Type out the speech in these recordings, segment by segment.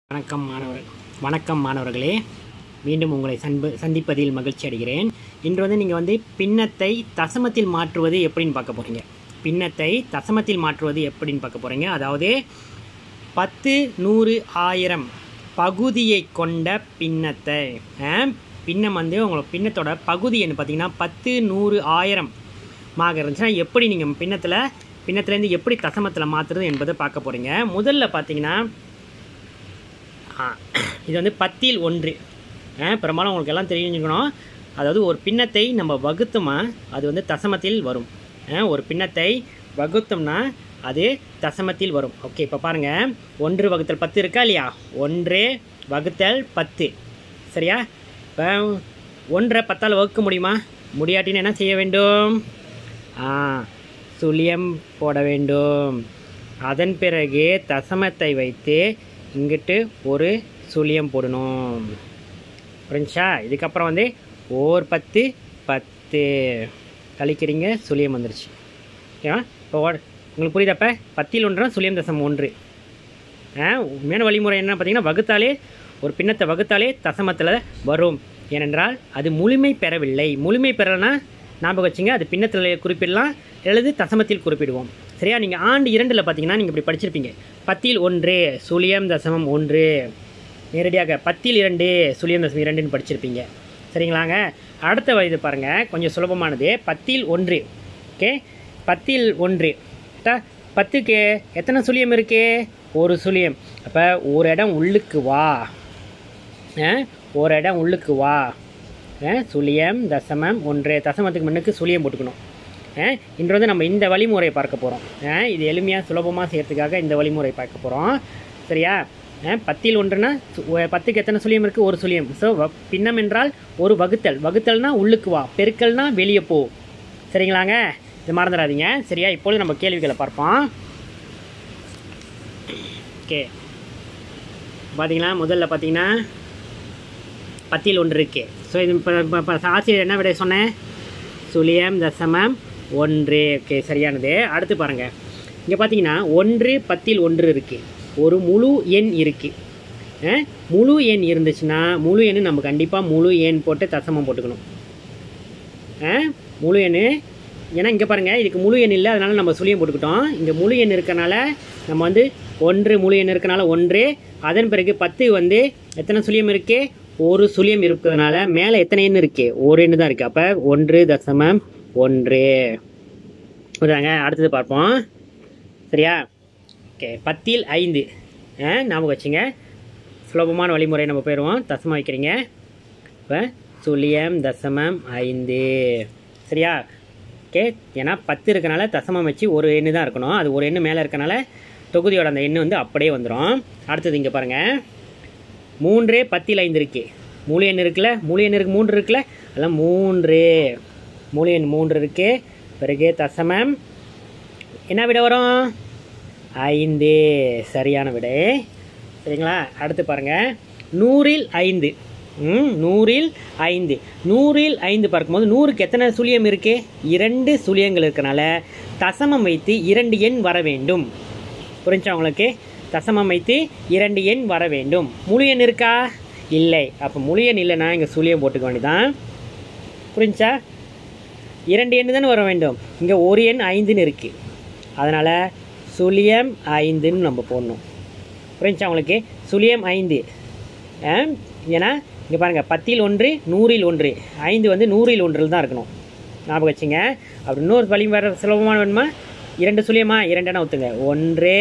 வணக்கம் மாணவர் வணக்கம் மாணவர்களே மீண்டும் உங்களை சன்பு சந்திப்பதில் மகிழ்ச்சி அடைகிறேன் இன்று வந்து நீங்கள் வந்து பின்னத்தை தசமத்தில் மாற்றுவது எப்படின்னு பார்க்க போகிறீங்க பின்னத்தை தசமத்தில் மாற்றுவது எப்படின்னு பார்க்க போகிறீங்க அதாவது பத்து நூறு ஆயிரம் பகுதியை கொண்ட பின்னத்தை ஆ, பின்னம் வந்து உங்களோட பின்னத்தோட பகுதி என்ன பார்த்தீங்கன்னா பத்து நூறு ஆயிரம் மாக இருந்துச்சுன்னா எப்படி நீங்கள் பின்னத்தில் பின்னத்துலேருந்து எப்படி தசமத்தில் மாற்றுறது என்பதை பார்க்க போகிறீங்க முதல்ல பார்த்தீங்கன்னா ஆ, இது வந்து பத்தில் ஒன்று ஆ, பெரும்பாலும் உங்களுக்கு எல்லாம் தெரிஞ்சுக்கணும் அதாவது ஒரு பின்னத்தை நம்ம வகுத்தோமா அது வந்து தசமத்தில் வரும் ஆ, ஒரு பின்னத்தை வகுத்தோம்னா அது தசமத்தில் வரும் ஓகே இப்போ பாருங்கள் ஒன்று வகுத்தல் பத்து இருக்கா இல்லையா ஒன்று வகுத்தல் பத்து சரியா இப்போ ஒன்றை பத்தால் வகுக்க முடியுமா முடியாட்டின்னு என்ன செய்ய வேண்டும் ஆ சுழியம் போட வேண்டும் அதன் பிறகு தசமத்தை வைத்து இங்கிட்டு ஒரு சுழியம் போடணும் புரிஞ்சா இதுக்கப்புறம் வந்து ஓர் பத்து பத்து கழிக்கிறீங்க சுழியம் வந்துருச்சு ஓகேவா இப்போ ஓ- உங்களுக்கு புரியுதாப்ப பத்தில் ஒன்றுனா சுழியம் தசம் ஒன்று ஆ உண்மையான வழிமுறை என்ன பார்த்தீங்கன்னா வகுத்தாலே ஒரு பின்னத்தை வகுத்தாலே தசமத்தில் வரும் ஏனென்றால் அது முழுமை பெறவில்லை முழுமை பெறலைன்னா ஞாபகம் வச்சுங்க அது பின்னத்தில் குறிப்பிடலாம் அல்லது தசமத்தில் குறிப்பிடுவோம் சரியா நீங்கள் ஆண்டு இரண்டில் பார்த்தீங்கன்னா நீங்கள் இப்படி படிச்சிருப்பீங்க பத்தில் ஒன்று சுழியம் தசமம் ஒன்று நேரடியாக பத்தில் இரண்டு சுழியம் தசமம் இரண்டுன்னு படிச்சிருப்பீங்க சரிங்களாங்க அடுத்த இது பாருங்கள் கொஞ்சம் சுலபமானது பத்தில் ஒன்று ஓகே பத்தில் ஒன்று ட- பத்துக்கு எத்தனை சுழியம் இருக்கு ஒரு சுழியம் அப்போ ஒரு இடம் உள்ளுக்கு வா ஆ, ஒரு இடம் உள்ளுக்கு வா ஆ, சுழியம் தசமம் ஒன்று தசமத்துக்கு முன்னுக்கு சுழியம் போட்டுக்கணும் ஆ, இன்று வந்து நம்ம இந்த வழிமுறையை பார்க்க போகிறோம் இது எளிமையாக சுலபமாக செய்யறதுக்காக இந்த வழிமுறை பார்க்க போகிறோம் சரியா ஆ, பத்தில் ஒன்றுனா சு- ஒ- பத்துக்கு எத்தனை சுழியம் இருக்குது ஒரு சுழியம் ஸோ பின்னம் என்றால் ஒரு வகுத்தல் வகுத்தல்னா உள்ளுக்கு வா பெருக்கல்னா வெளியே போ சரிங்களாங்க இது மறந்துடாதீங்க சரியா இப்பொழுது நம்ம கேள்விகளை பார்ப்போம் ஓகே பார்த்தீங்கன்னா முதல்ல பார்த்தீங்கன்னா பத்தில் ஒன்று இருக்கு ஸோ இது இப்போ இப்போ ஆசிரியர் என்ன விட சொன்னேன் சுழியம் தசமம் ஒன்று ஓகே சரியானது அடுத்து பாருங்கள் இங்கே பார்த்தீங்கன்னா ஒன்று பத்தில் ஒன்று இருக்குது ஒரு முழு எண் இருக்குது முழு எண் இருந்துச்சுன்னா முழு எண் நம்ம கண்டிப்பாக முழு எண் போட்டு தசமம் போட்டுக்கணும் ஆ, முழு எண் ஏன்னா இங்கே பாருங்கள் இதுக்கு முழு எண் இல்லை அதனால நம்ம சுழியம் போட்டுக்கிட்டோம் இங்கே முழு எண் இருக்கனால நம்ம வந்து ஒன்று முழு எண் இருக்கனால ஒன்று அதன் பிறகு பத்து வந்து எத்தனை சுழியம் இருக்கு ஒரு சுழியம் இருக்கிறதுனால மேலே எத்தனை எண் இருக்கு ஒரு எண் தான் இருக்கு அப்போ ஒன்று தசமம் ஒன்று புரியுதாங்க அடுத்தது பார்ப்போம் சரியா ஓகே பத்தில் ஐந்து ஆ ஞாபகம் வச்சுங்க சுலபமான வழிமுறை நம்ம போயிடுவோம் தசமம் வைக்கிறீங்க இப்போ சுழியம் தசமம் ஐந்து சரியா ஓகே ஏன்னா பத்து இருக்கனால தசமம் வச்சு ஒரு எண்ணு தான் இருக்கணும் அது ஒரு எண்ணு மேலே இருக்கனால தொகுதியோட அந்த எண்ணு வந்து அப்படியே வந்துடும் அடுத்தது இங்கே பாருங்கள் மூன்று பத்தில் ஐந்து இருக்கு முழு எண் இருக்குல்ல முழு எண் இருக்கு மூன்று இருக்குல்ல அதெல்லாம் மூன்று முழு எண் மூன்று இருக்கு பிறகு தசமம் என்ன விட வரும் ஐந்து சரியான விடை சரிங்களா அடுத்து பாருங்க நூறில் ஐந்து ம் நூறில் ஐந்து நூறில் ஐந்து பார்க்கும்போது நூறுக்கு எத்தனை சுழியம் இருக்கு இரண்டு சுழியங்கள் இருக்கனால தசமம் வைத்து இரண்டு எண் வர வேண்டும் புரிஞ்சா உங்களுக்கு தசமம் வைத்து இரண்டு எண் வர வேண்டும் முழு எண் இருக்கா இல்லை அப்போ முழு எண் இல்லைன்னா இங்கே சுழியம் போட்டுக்க வேண்டியதான் புரிஞ்சா இரண்டு எண் தானே வர வேண்டும் இங்கே ஒரு எண் ஐந்துன்னு இருக்குது அதனால் சுழியம் ஐந்துன்னு நம்ம போடணும் புரிஞ்சா உங்களுக்கு சுழியம் ஐந்து ஆ, ஏன்னா இங்கே பாருங்கள் பத்தில் ஒன்று நூறில் ஒன்று ஐந்து வந்து நூறில் ஒன்றில் தான் இருக்கணும் ஞாபகம் வச்சுங்க அப்படி இன்னொரு வழி வேறு சுலபமான வேணுமா இரண்டு சுழியமா இரண்டு இடம் ஊற்றுங்க ஒன்று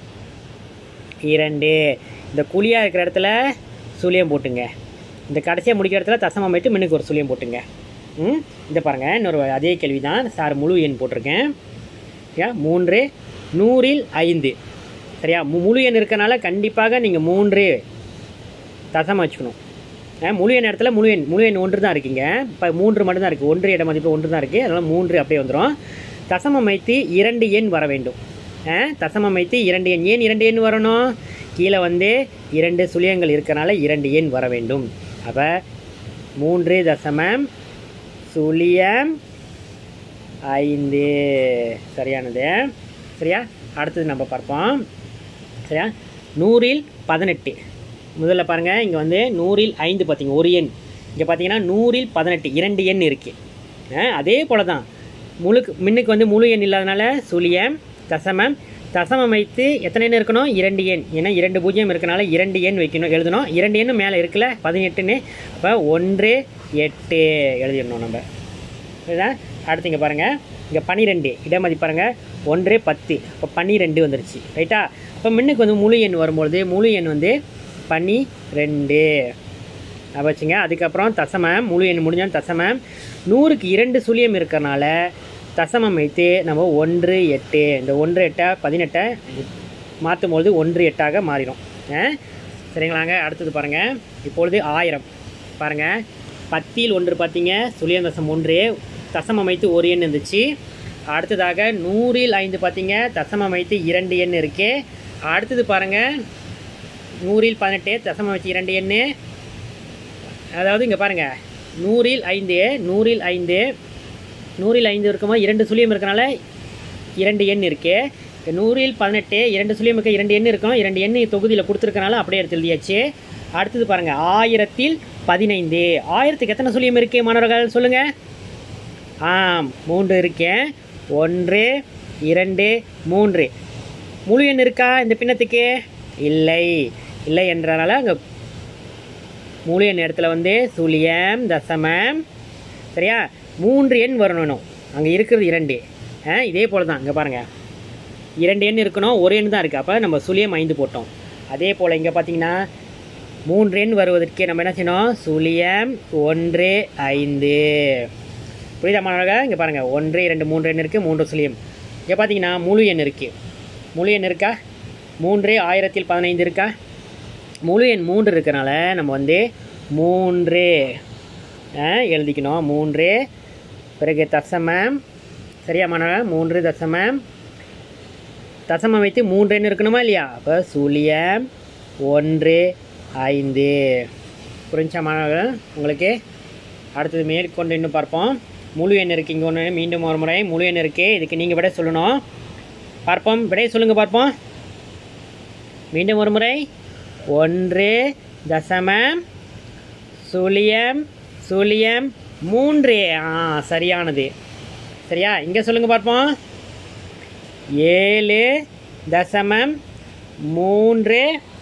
இரண்டு இந்த குழியாக இருக்கிற இடத்துல சுழியம் போட்டுங்க இந்த கடைசியாக முடிக்கிற இடத்துல தசமம் வைத்து மின்னுக்கு ஒரு சுழியம் போட்டுங்க ம் இந்த பாருங்கள் இன்னொரு அதே கேள்வி தான் சார் முழு எண் போட்டிருக்கேன் சரியா மூன்று நூறில் ஐந்து சரியா மு- முழு எண் இருக்கனால கண்டிப்பாக நீங்கள் மூன்று தசமம் வச்சுக்கணும் ஆ, முழு எண் இடத்துல முழு எண் முழு எண் ஒன்று தான் இருக்கீங்க இப்போ மூன்று மட்டும் தான் இருக்குது ஒன்று இட மதிப்பு ஒன்று தான் இருக்குது அதனால் மூன்று அப்படியே வந்துடும் தசமம் வைத்து இரண்டு எண் வர வேண்டும் ஆ, தசமம் வைத்து இரண்டு எண் ஏன் இரண்டு எண் வரணும் கீழே வந்து இரண்டு சுழியங்கள் இருக்கனால இரண்டு எண் வர வேண்டும் அப்போ மூன்று தசமம் சுழியம் ஐந்து சரியானது சரியா அடுத்தது நம்ம பார்ப்போம் சரியா நூறில் பதினெட்டு முதல்ல பாருங்கள் இங்கே வந்து நூறில் ஐந்து பார்த்தீங்க ஒரு எண் இங்கே பார்த்தீங்கன்னா நூறில் பதினெட்டு இரண்டு எண் இருக்குது அதே போல் தான் முழுக்கு மின்னுக்கு வந்து முழு எண் இல்லாதனால சுழியம் தசமம் தசமம் வைத்து எத்தனை எண் இருக்கணும் இரண்டு எண் ஏன்னா இரண்டு பூஜ்ஜியம் இருக்கனால இரண்டு எண் வைக்கணும் எழுதணும் இரண்டு எண்ணும் மேலே இருக்குல்ல பதினெட்டுன்னு அப்போ ஒன்று எட்டு எழுதிடணும் நம்ம இதுதான் அடுத்து இங்கே பாருங்கள் இங்கே பன்னிரெண்டு இடமதி பாருங்கள் ஒன்று பத்து இப்போ பன்னிரெண்டு வந்துருச்சு ரைட்டா அப்போ மின்னுக்கு வந்து முழு எண் வரும்பொழுது முழு எண் வந்து பன்னிரெண்டு அதை வச்சுங்க அதுக்கப்புறம் தசமம் முழு எண் முடிஞ்சால் தசமம் நூறுக்கு இரண்டு சுழியம் இருக்கறனால தசமம் வைத்து நம்ம ஒன்று எட்டு இந்த ஒன்று எட்டை பதினெட்டை மாற்றும் பொழுது ஒன்று எட்டாக மாறிடும் ஆ? சரிங்களாங்க அடுத்தது பாருங்கள் இப்பொழுது ஆயிரம் பாருங்கள் பத்தில் ஒன்று பார்த்தீங்க சுழியம் தசம் ஒன்று தசமம் அமைத்து ஒரு எண் இருந்துச்சு அடுத்ததாக நூறில் ஐந்து பார்த்தீங்க தசமம் அமைத்து இரண்டு எண் இருக்கு அடுத்தது பாருங்கள் நூறில் பதினெட்டு தசமம் வச்சு இரண்டு எண்ணு அதாவது இங்கே பாருங்கள் நூறில் ஐந்து நூறில் ஐந்து நூறில் ஐந்து இருக்கும்போது இரண்டு சுழியம் இருக்கனால இரண்டு எண் இருக்கு இப்ப நூறில் பதினெட்டு இரண்டு சுழியம் இருக்க இரண்டு எண் இருக்கும் இரண்டு எண் தொகுதியில் கொடுத்துருக்கனால அப்படியே எடுத்து எழுதியாச்சு அடுத்தது பாருங்கள் ஆயிரத்தில் பதினைந்து ஆயிரத்துக்கு எத்தனை சுழியம் இருக்கு மாணவர்கள் சொல்லுங்கள் ஆம் மூன்று இருக்கேன் ஒன்று இரண்டு மூன்று முழு எண் இருக்கா இந்த பின்னத்துக்கு இல்லை இல்லை என்றனால அங்கே முழு எண் இடத்துல வந்து சுழியம் தசமம் சரியா மூன்று எண் வரணும் அங்கே இருக்கிறது இரண்டு ஆ இதே போல் தான் இங்கே பாருங்கள் இரண்டு எண் இருக்கணும் ஒரு எண் தான் இருக்குது அப்போ நம்ம சுழியம் ஐந்து போட்டோம் அதே போல் இங்கே பார்த்தீங்கன்னா மூன்று எண் வருவதற்கு நம்ம என்ன செய்யணும் சுழியம் ஒன்று ஐந்து புரியுதா மாணவர்கள் இங்கே பாருங்கள் ஒன்று இரண்டு மூன்று எண் இருக்குது மூன்று சுழியம் இங்கே பார்த்தீங்கன்னா முழு எண் இருக்குது முழு எண் இருக்கா மூன்று ஆயிரத்தில் பதினைந்து இருக்கா முழு எண் மூன்று இருக்கனால நம்ம வந்து மூன்று ஆ, எழுதிக்கணும் மூன்று பிறகு தசமம் சரியா மாணவன் மூன்று தசமம் தசமம் வைத்து மூன்று எண் இருக்கணுமா இல்லையா அப்போ சுழியம் ஒன்று ஐந்து புரிஞ்சா மாணவர்கள் உங்களுக்கு அடுத்தது மேற்கொண்டு இன்னும் பார்ப்போம் முழு எண் இருக்கு இங்கே ஒன்று மீண்டும் ஒரு முறை முழு எண் இருக்கு இதுக்கு நீங்கள் விடை சொல்லணும் பார்ப்போம் விடை சொல்லுங்கள் பார்ப்போம் மீண்டும் ஒரு முறை ஒன்று தசமம் சுழியம் சுழியம் மூன்று ஆ சரியானது சரியா இங்கே சொல்லுங்கள் பார்ப்போம் ஏழு தசமம் மூன்று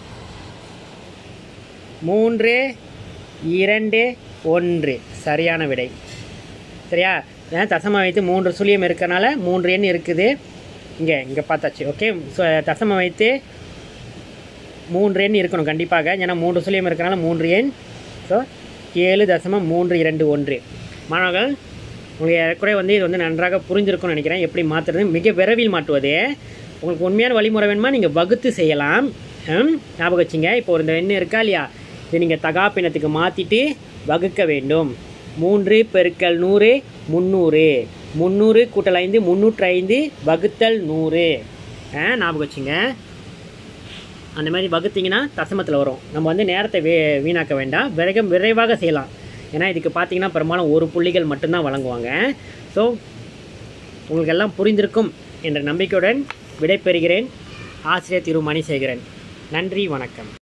மூன்று இரண்டு ஒன்று சரியான விடை சரியா ஏன்னா தசமம் வைத்து மூன்று சுழியம் இருக்கறனால மூன்று எண் இருக்குது இங்கே இங்கே பார்த்தாச்சு ஓகே தசமம் வைத்து மூன்று எண் இருக்கணும் கண்டிப்பாக ஏன்னா மூன்று சுழியம் இருக்கறனால மூன்று எண் ஸோ ஏழு தசமம் மூன்று இரண்டு ஒன்று மாணவர்கள் உங்களுக்கு ஏறக்குறைய வந்து இது வந்து நன்றாக புரிஞ்சிருக்கும்னு நினைக்கிறேன் எப்படி மாற்றுறது மிக விரைவில் மாட்டுவது உங்களுக்கு உண்மையான வழிமுறை வேணுமா நீங்கள் வகுத்து செய்யலாம் ம், ஞாபகம் வச்சுங்க இப்போ ஒரு இந்த எண்ணெய் இருக்கா இல்லையா இது நீங்கள் தகாப்பினத்துக்கு மாற்றிட்டு வகுக்க வேண்டும் மூன்று பெருக்கல் நூறு முந்நூறு முந்நூறு கூட்டல் ஐந்து முந்நூற்று ஐந்து வகுத்தல் நூறு ஆ, ஞாபகம் வச்சுங்க அந்த மாதிரி வகுத்தீங்கன்னா தசமத்தில் வரும் நம்ம வந்து நேரத்தை வே வீணாக்க வேண்டாம் விரைக விரைவாக செய்யலாம் ஏன்னா இதுக்கு பார்த்தீங்கன்னா பெரும்பாலும் ஒரு புள்ளிகள் மட்டும்தான் வழங்குவாங்க ஸோ உங்களுக்கு எல்லாம் புரிந்திருக்கும் என்ற நம்பிக்கையுடன் விடைபெறுகிறேன் ஆசிரியர் திரு மணிசேகரன் நன்றி வணக்கம்